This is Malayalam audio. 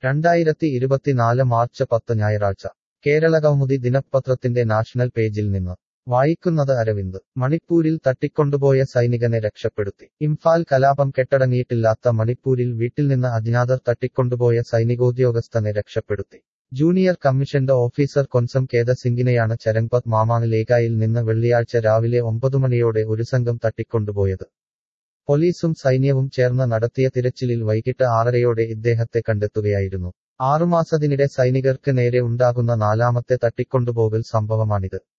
രണ്ടായിരത്തി ഇരുപത്തിനാല് മാർച്ച് പത്ത് ഞായറാഴ്ച കേരളകൗമുദി ദിനപത്രത്തിന്റെ നാഷണൽ പേജിൽ നിന്ന് വായിക്കുന്നത് അരവിന്ദ് മണിപ്പൂരിൽ തട്ടിക്കൊണ്ടുപോയ സൈനികനെ രക്ഷപ്പെടുത്തി ഇംഫാൽ കലാപം കെട്ടടങ്ങിയിട്ടില്ലാത്ത മണിപ്പൂരിൽ വീട്ടിൽ നിന്ന് അജ്ഞാതർ തട്ടിക്കൊണ്ടുപോയ സൈനികോദ്യോഗസ്ഥനെ രക്ഷപ്പെടുത്തി ജൂനിയർ കമ്മീഷന്റെ ഓഫീസർ കൊൻസം കേദ സിംഗിനെയാണ് ചരങ്പത് മാമാങ് ലേഖായിൽ നിന്ന് വെള്ളിയാഴ്ച രാവിലെ ഒമ്പതു മണിയോടെ ഒരു സംഘം തട്ടിക്കൊണ്ടുപോയത് പോലീസും സൈന്യവും ചേർന്ന് നടത്തിയ തിരച്ചിലിൽ വൈകിട്ട് ആറരയോടെ ഇദ്ദേഹത്തെ കണ്ടെത്തുകയായിരുന്നു ആറുമാസത്തിനിടെ സൈനികർക്ക് നേരെ ഉണ്ടാകുന്ന നാലാമത്തെ തട്ടിക്കൊണ്ടുപോകൽ സംഭവമാണിത്